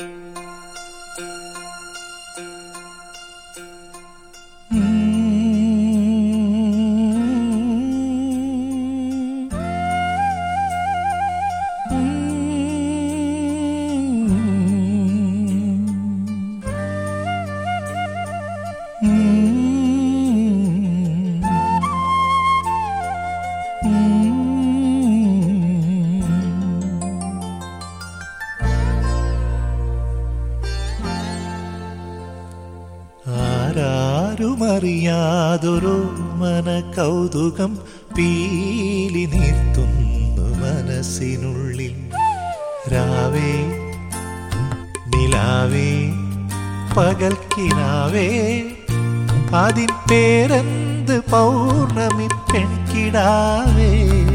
ആരാരുമറിയാതൊരു മന കൗതുകം പീലി നിർത്തുന്നു മനസ്സിനുള്ളിൽ രാവേ നിലാവേ പകൽക്കിനാവേ അതിൻ പേരെന്ത് പൗർണമി പെൺകിടാവേ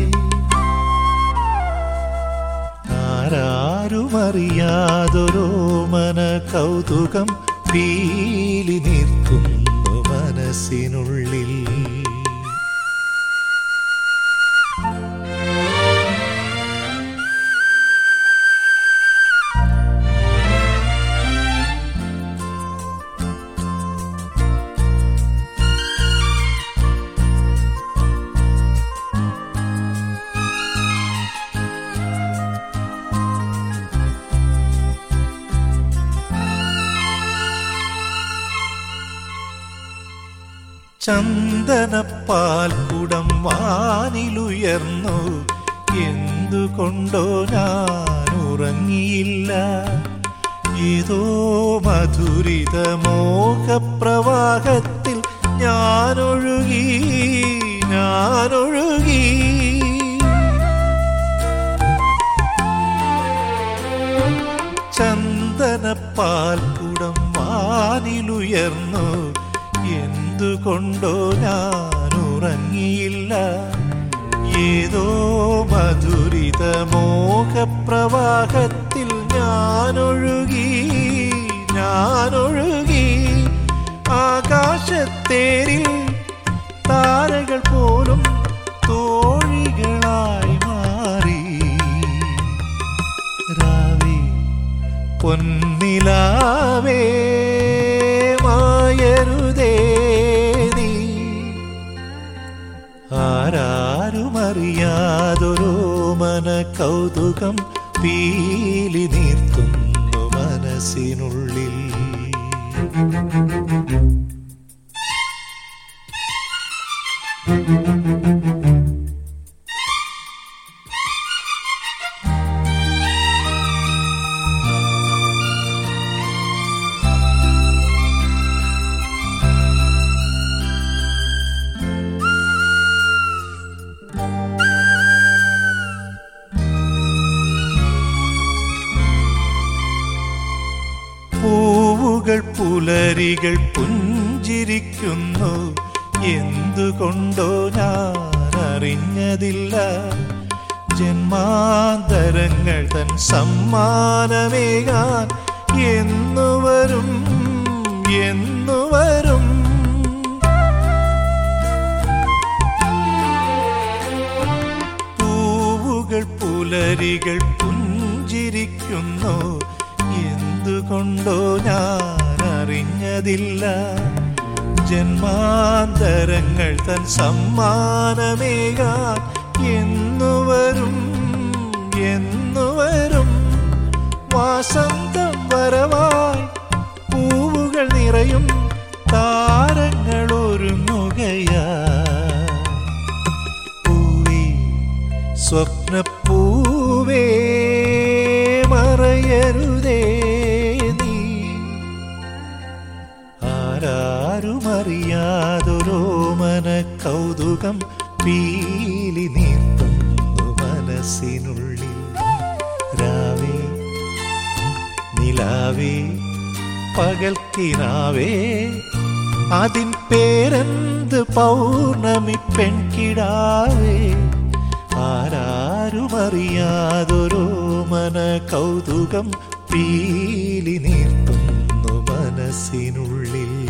ആരാരുമറിയാതൊരു മന കൗതുകം പീലി നിൽക്കുന്നു മനസ്സിനുള്ളിൽ ചന്ദനപ്പാൽ കുടം വാനിലുയർന്നു എന്തുകൊണ്ടോ ഞാൻ ഉറങ്ങിയില്ല ഏതോ മധുരിത മോഹപ്രവാഹത്തിൽ ഞാനൊഴുകി ഞാനൊഴുകി ചന്ദനപ്പാൽ കുടം വാനിലുയർന്നു എന്തുകൊണ്ടോ ഞാൻ ഉറങ്ങിയില്ല ഏതോ മധുരിത മോഹപ്രവാഹത്തിൽ ഞാനൊഴുകി ഞാനൊഴുകി ആകാശത്തേരിൽ താരകൾ പോലും തോഴികളായി മാറി രാവേ പൊന്നിലാവേ മായരുതേ നീ ആരാരുമറിയാതൊരു മന കൗതുകം പീലി നീർത്തുന്നു മനസ്സിനുള്ളിൽ പൂവുകൾ പുലരികൾ പുഞ്ചിരിക്കുന്നു എന്തുകൊണ്ടോ ഞാൻ അറിഞ്ഞതില്ല ജന്മാന്തരങ്ങൾ തൻ സമ്മാനമേകാൻ എന്നുവരും എന്നുവരും പൂവുകൾ പുലരികൾ പുഞ്ചിരിക്കുന്നു എന്തുകൊണ്ടോ ഞാൻ അറിഞ്ഞതില്ല ജന്മാന്തരങ്ങൾ തൻ സമ്മാനമേകാൻ എന്നുവരും എന്നുവരും വാസന്തം വരവായി പൂവുകൾ നിറയും താരങ്ങൾ ഒരുങ്ങുകയാ പൂവേ സ്വപ്നപ്പൂവേ മറയരുതേ നീ ആരാരുമറിയാതൊരോ മന കൗതുകം പീലി നീർത്തുന്നു മനസ്സിനുള്ളിൽ രാവേ നിലാവേ പകൽക്കിനാവേ അതിൻ പേരെന്ത് പൗർണമി പെൺകിടാവേ ആരാരുമറിയാതൊരു മന കൗതുകം പീലി നീർത്തുന്നു മനസ്സിനുള്ളിൽ